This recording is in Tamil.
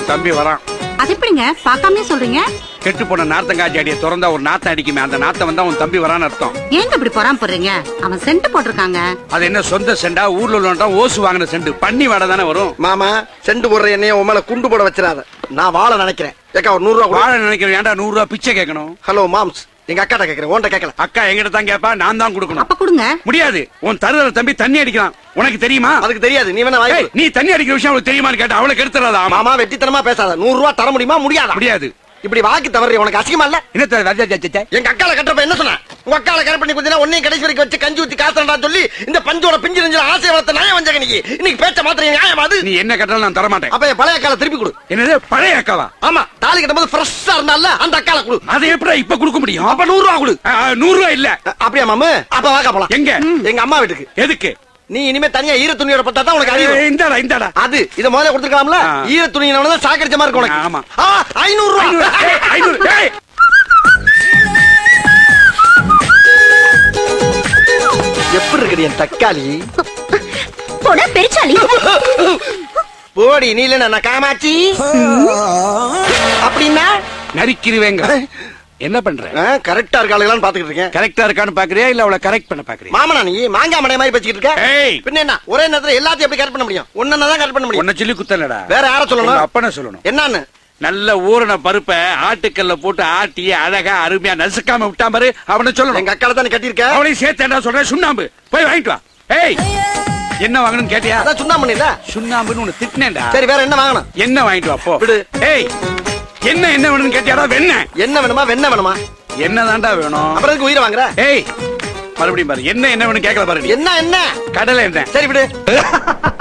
உன் தம்பி வரான் அது எப்படிங்க பார்க்காமலே சொல்றீங்க கெட்டு போன நார்த்தங்காய் அடியை திறந்தா ஒரு நாத்தம் அடிக்குமே அந்த நாத்தம் வந்தா உன் தம்பி வரான்னு அர்த்தம் ஏங்க இப்படி பொறாம போடுறீங்க அவன் சென்ட் போட்டிருக்காங்க அது என்ன சொந்த செண்டா ஊர்ல உள்ளவன்டா ஓசு வாங்கின செண்டு பண்ணி வாடை தானே வரும் மாமா செண்டு போடுற என்னைய உன் மேல குண்டு போட வச்சிடாத நான் வாழ நினைக்கிறேன் ஏக்கா ஒரு நூறு ரூபா கொடு. வாழ நினைக்கிறேன் ஏன்டா நூறு ரூபாய் பிச்சை கேட்கணும் ஹலோ மாம்ஸ் எங்க அக்காட்ட கேக்குறேன் உன்கிட்ட கேட்கல அக்கா எங்கிட்ட தான் கேப்பா நான் தான் கொடுக்கணும் அப்ப கொடுங்க முடியாது உன் தருதல தம்பி தண்ணி அடிக்கலாம் உனக்கு தெரியுமா அதுக்கு தெரியாது நீ வேணா ஏய், வாங்கி நீ தண்ணி அடிக்கிற விஷயம் அவளுக்கு தெரியுமான்னு கேட்டா அவளுக்கு எடுத்துறாதா ஆமா மாமா வெட்டித்தனமா பேசாத நூறு ரூபா தர முடியுமா முடியாதா முடியாது இப்படி வாக்கு தவறி உனக்கு அசிங்கமா இல்ல என்ன எங்க அக்கால கட்டுறப்ப என்ன சொன்ன உங்க அக்கால கரெக்ட் பண்ணி கொஞ்ச உன்னையும் கடைசி வரைக்கும் வச்சு கஞ்சி ஊத்தி காத்துறா சொல்லி இந்த பஞ்சோட பிஞ்சு நெஞ்சில ஆசை வளர்த்த நியாயம் வந்தாங்க நீ இன்னைக்கு பேச்ச மாத்திரம் நியாயம் அது நீ என்ன கட்டாலும் நான் தர மாட்டேன் அப்ப என் பழைய அக்கால திருப்பி கொடு என்னது பழைய அக்காவா ஆமா தாலி கட்டும்போது ஃப்ரெஷ்ஷா இருந்தால அந்த அக்கால கொடு அதை எப்படி இப்ப கொடுக்க முடியும் அப்ப நூறு ரூபா கொடு ஆ, ஆ, நூறு ரூபாய் இல்ல அ- அப்படியா மாமு அப்ப வாக்கா போலாம் எங்க எங்க அம்மா வீட்டுக்கு எதுக்கு நீ இனிமே தனியா ஈர துணியோட பட்டா தான் உனக்கு அறிவு ஏய், இந்தாடா இந்தாடா அது இத முதல்ல கொடுத்துக்கலாம்ல ஆ. ஈர துணியினவன தான் சாக்கடிச்ச மாதிரி இருக்கு ஆமா. உனக்கு ஆ, ஐநூறு ஐநூறு, ரூபா ஏய், ஐநூறு, ஏய். எப்படி இருக்குடி என் தக்காளி போட பெருச்சாலி போடி நீ இல்ல நான் காமாச்சி அப்படின்னா நரிக்கிருவேங்க என்ன பண்ற கரெக்டா இருக்காளுங்களான்னு பாத்துக்கிட்டு இருக்கேன் கரெக்டா இருக்கான்னு பாக்குறியா இல்ல அவளை கரெக்ட் பண்ண பாக்குறியா மாமனா நீ மாங்காய் மடை மாதிரி பேசிக்கிட்டு ஏய். இருக்க பின்ன என்ன ஒரே நேரத்துல எல்லாத்தையும் எப்படி கரெக்ட் பண்ண முடியும் ஒன்னு தான் கரெக்ட் பண்ண முடியும் உன்னை சொல்லி குத்தலடா வேற யார உங்க சொல்லணும் அப்பனை சொல்லணும் என்னன்னு நல்ல ஊறின பருப்பை ஆட்டுக்கல்ல போட்டு ஆட்டி அழகா அருமையா நசுக்காம விட்டா பாரு அவனை சொல்லணும் எங்க அக்கால தான் கட்டியிருக்க அவனையும் சேர்த்து என்ன சொல்றேன் சுண்ணாம்பு போய் வாங்கிட்டு வா ஏய் என்ன வாங்கணும்னு கேட்டியா அதான் சுண்ணா பண்ணில சுண்ணாம்புன்னு உன்னை திட்டினேன்டா சரி வேற என்ன வாங்கணும் என்ன வாங்கிட்டு வா போ விடு. ஏய் என்ன என்ன வேணும்னு கேட்டியாடா வெண்ண என்ன வேணுமா வெண்ண வேணுமா என்னதான்டா வேணும் அப்புறம் எதுக்கு உயிரை வாங்குற ஏய் மறுபடியும் பாரு என்ன என்ன வேணும் கேட்கல பாரு நீ. என்ன என்ன கடலை என்ன சரி விடு